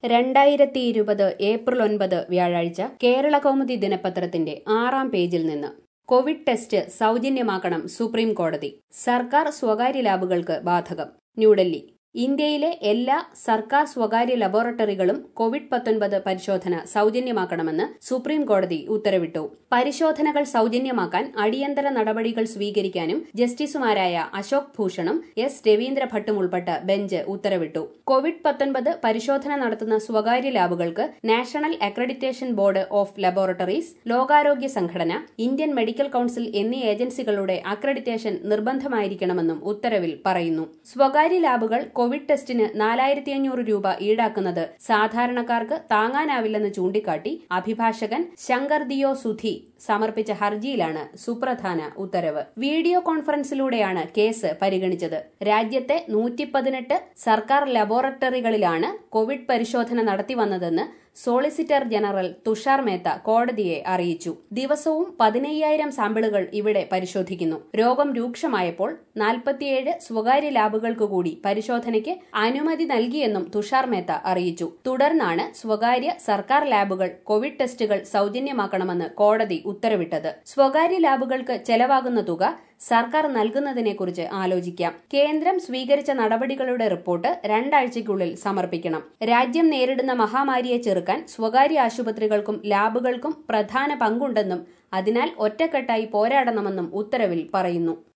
രണ്ടായിരത്തി ഇരുപത് ഏപ്രിൽ ഒൻപത് വ്യാഴാഴ്ച കേരള കൗമുദി ദിനപത്രത്തിന്റെ ആറാം പേജിൽ നിന്ന് കോവിഡ് ടെസ്റ്റ് സൗജന്യമാക്കണം സുപ്രീം കോടതി സർക്കാർ സ്വകാര്യ ലാബുകൾക്ക് ബാധകം ന്യൂഡൽഹി ഇന്ത്യയിലെ എല്ലാ സർക്കാർ സ്വകാര്യ ലബോറട്ടറികളും കോവിഡ് പത്തൊൻപത് പരിശോധന സൗജന്യമാക്കണമെന്ന് സുപ്രീം കോടതി ഉത്തരവിട്ടു പരിശോധനകൾ സൗജന്യമാക്കാൻ അടിയന്തര നടപടികൾ സ്വീകരിക്കാനും ജസ്റ്റിസുമാരായ അശോക് ഭൂഷണും എസ് രവീന്ദ്ര ഭട്ടും ഉൾപ്പെട്ട ബെഞ്ച് ഉത്തരവിട്ടു കോവിഡ് പത്തൊൻപത് പരിശോധന നടത്തുന്ന സ്വകാര്യ ലാബുകൾക്ക് national accreditation board of laboratories ലോകാരോഗ്യ സംഘടന ഇന്ത്യൻ മെഡിക്കൽ കൌൺസിൽ എന്നീ ഏജൻസികളുടെ അക്രഡിറ്റേഷൻ നിർബന്ധമായിരിക്കണമെന്നും ഉത്തരവിൽ പറയുന്നു സ്വകാര്യ ലാബുകൾ കോവിഡ് ടെസ്റ്റിന് നാലായിരത്തി അഞ്ഞൂറ് രൂപ ഈടാക്കുന്നത് സാധാരണക്കാർക്ക് താങ്ങാനാവില്ലെന്ന് ചൂണ്ടിക്കാട്ടി അഭിഭാഷകൻ ശങ്കർ ദിയോ സുധി സമർപ്പിച്ച ഹർജിയിലാണ് സുപ്രധാന ഉത്തരവ് വീഡിയോ കോൺഫറൻസിലൂടെയാണ് കേസ് പരിഗണിച്ചത് രാജ്യത്തെ നൂറ്റി പതിനെട്ട് സർക്കാർ ലബോറട്ടറികളിലാണ് കോവിഡ് പരിശോധന നടത്തിവന്നതെന്ന് സോളിസിറ്റർ ജനറൽ തുഷാർ മേത്ത കോടതിയെ അറിയിച്ചു ദിവസവും പതിനയ്യായിരം സാമ്പിളുകൾ ഇവിടെ പരിശോധിക്കുന്നു രോഗം രൂക്ഷമായപ്പോൾ നാൽപ്പത്തിയേഴ് സ്വകാര്യ ലാബുകൾക്ക് കൂടി പരിശോധനയ്ക്ക് അനുമതി നൽകിയെന്നും തുഷാർ മേത്ത അറിയിച്ചു തുടർന്നാണ് സ്വകാര്യ സർക്കാർ ലാബുകൾ കോവിഡ് ടെസ്റ്റുകൾ സൗജന്യമാക്കണമെന്ന് കോടതി ഉത്തരവിട്ടത് സ്വകാര്യ ലാബുകൾക്ക് ചെലവാകുന്ന തുക സർക്കാർ നൽകുന്നതിനെക്കുറിച്ച് ആലോചിക്കാം കേന്ദ്രം സ്വീകരിച്ച നടപടികളുടെ റിപ്പോർട്ട് രണ്ടാഴ്ചയ്ക്കുള്ളിൽ സമർപ്പിക്കണം രാജ്യം നേരിടുന്ന മഹാമാരിയെ ചെറുക്കാൻ സ്വകാര്യ ആശുപത്രികൾക്കും ലാബുകൾക്കും പ്രധാന പങ്കുണ്ടെന്നും അതിനാൽ ഒറ്റക്കെട്ടായി പോരാടണമെന്നും ഉത്തരവിൽ പറയുന്നു